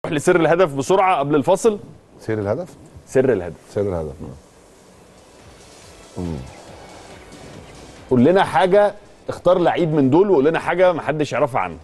لسر الهدف بسرعه قبل الفاصل سير الهدف سر الهدف سير الهدف قول لنا حاجه اختار لعيب من دول وقول لنا حاجه محدش يعرفها عنه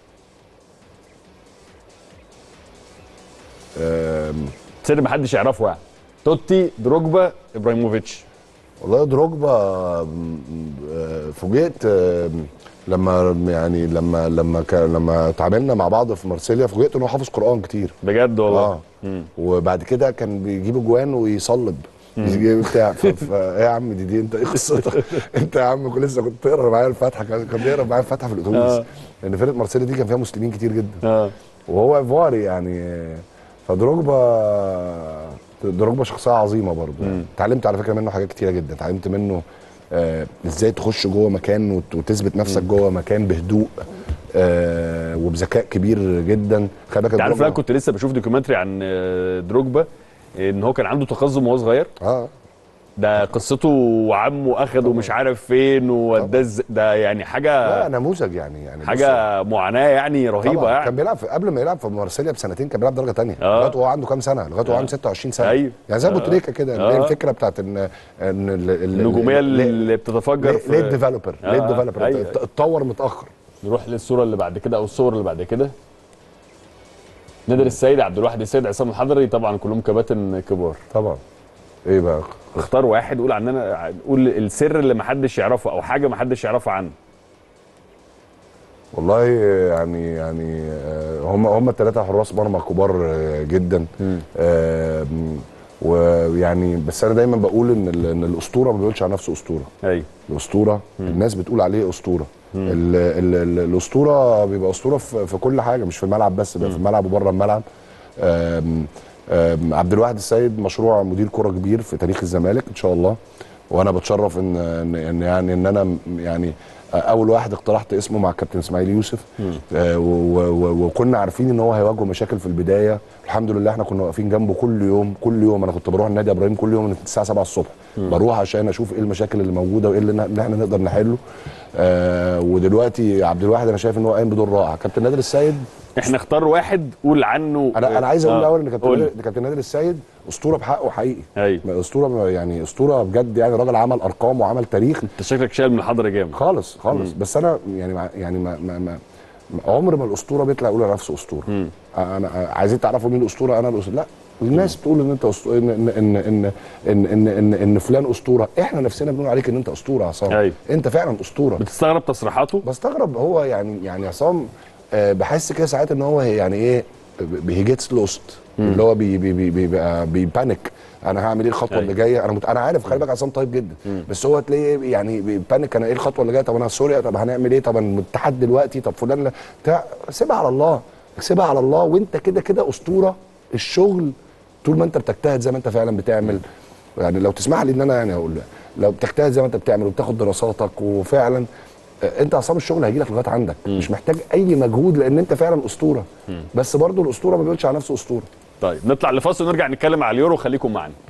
آم، سر محدش يعرفه يعني توتي دروجبا ابراهيموفيتش والله دروجبا آم، آه، فوجئت آم، لما يعني لما لما كان لما اتعاملنا مع بعض في مارسيليا فوجئت ان هو حافظ قران كتير بجد والله اه وبعد كده كان بيجيب اجوان ويصلب يجيب بتاع ف- ف- ايه يا عم دي دي انت ايه قصتك؟ انت يا عم كنت لسه كنت تقرا معايا الفاتحه كان كان بيقرا معايا الفاتحه في الاتوبيس آه. لان فرقه مارسيليا دي كان فيها مسلمين كتير جدا اه وهو ايفواري يعني فدروجبا دروجبا شخصيه عظيمه برضه يعني. اتعلمت على فكره منه حاجات كتيره جدا اتعلمت منه آه ازاي تخش جوه مكان وت- وتثبت نفسك جوه مكان بهدوء آه وبذكاء كبير جدا خلي بالك انت عارف دروجبا- انا كنت لسه بشوف دوكيومنتري عن آه، دروجبا ان هو كان عنده تقزم وهو صغير اه ده قصته وعمه اخده مش عارف فين وده إز- ده يعني لا حاجه نموذج يعني يعني بص، حاجه معاناه يعني رهيبه طبعا كان يعني بيلعب في قبل ما يلعب في مارسيليا بسنتين كان بيلعب درجه ثانيه آه. لغايه وهو عنده كام سنه لغايه وهو آه. عنده 26 سنه أيوه. يعني زي ابو آه. تريكه كده اللي هي آه. الفكره بتاعت ان ان ال- ال- النجوميه ال- اللي بتتفجر ليه- ليه ديفلوبر آه، ليه ديفلوبر أيوه. اتطور متاخر نروح للصوره اللي بعد كده او الصور اللي بعد كده نادر السيد عبد الواحد السيد عصام الحضري طبعا كلهم كباتن كبار طبعا ايه بقى اختار واحد قول عننا قول السر اللي محدش يعرفه او حاجه محدش يعرفها عنه والله يعني يعني آه، هم هم الثلاثه حراس مرمى كبار آه، جدا آه، ويعني بس انا دايما بقول ان ال- ان الاسطوره ما بيقولش على نفسه اسطوره ايوه الاسطوره الناس بتقول عليه اسطوره ال ال ال الاسطوره بيبقى اسطوره في, في كل حاجه مش في الملعب بس بيبقى في الملعب وبره الملعب آم، آم، عبد الواحد السيد مشروع مدير كره كبير في تاريخ الزمالك ان شاء الله وانا بتشرف ان ان إن يعني ان انا يعني اول واحد اقترحت اسمه مع الكابتن اسماعيل يوسف آه و- و- و- وكنا عارفين ان هو هيواجهه مشاكل في البدايه الحمد لله احنا كنا واقفين جنبه كل يوم كل يوم انا كنت بروح النادي ابراهيم كل يوم من الساعه 7 الصبح بروح عشان اشوف ايه المشاكل اللي موجوده وايه اللي ن- اللي احنا نقدر نحله آه ودلوقتي عبد الواحد انا شايف ان هو قايم بدور رائع كابتن نادر السيد احنا اختار واحد قول عنه انا انا عايز اقول آه، الاول ان كابتن قول. نادر ان كابتن نادر السيد اسطوره بحقه حقيقي ايوه اسطوره يعني اسطوره بجد يعني راجل عمل ارقام وعمل تاريخ انت شكلك شايل من الحضره جامد خالص خالص بس انا يعني مع يعني ما ما ما عمر ما الاسطوره بيطلع يقول على نفسه اسطوره انا عايزين تعرفوا مين الاسطوره انا الاسطوره لا الناس بتقول ان انت أسطورة ان ان ان ان ان ان, إن, إن فلان اسطوره احنا نفسنا بنقول عليك ان انت اسطوره يا عصام أيوة. انت فعلا اسطوره بتستغرب تصريحاته بستغرب هو يعني يعني عصام آه، بحس كده ساعات ان هو يعني ايه هي جيتس لوست اللي هو بي بي بي بيبقى بيبانك انا هعمل ايه الخطوه اللي جايه انا مت... انا عارف خلي بالك عصام طيب جدا بس هو تلاقيه يعني بيبانك انا ايه الخطوه اللي جايه طب انا سوريا طب هنعمل ايه طب أنا الاتحاد دلوقتي طب فلان لا- بتاع سيبها على الله سيبها على الله وانت كده كده اسطوره الشغل طول ما انت بتجتهد زي ما انت فعلا بتعمل يعني لو تسمح لي ان انا يعني اقول لو بتجتهد زي ما انت بتعمل وبتاخد دراساتك وفعلا آه، انت عصام الشغل هيجي لك لغايه عندك مش محتاج اي مجهود لان انت فعلا اسطوره بس برضو الاسطوره ما بيقولش على نفسه اسطوره طيب نطلع لفاصل ونرجع نتكلم على اليورو خليكم معانا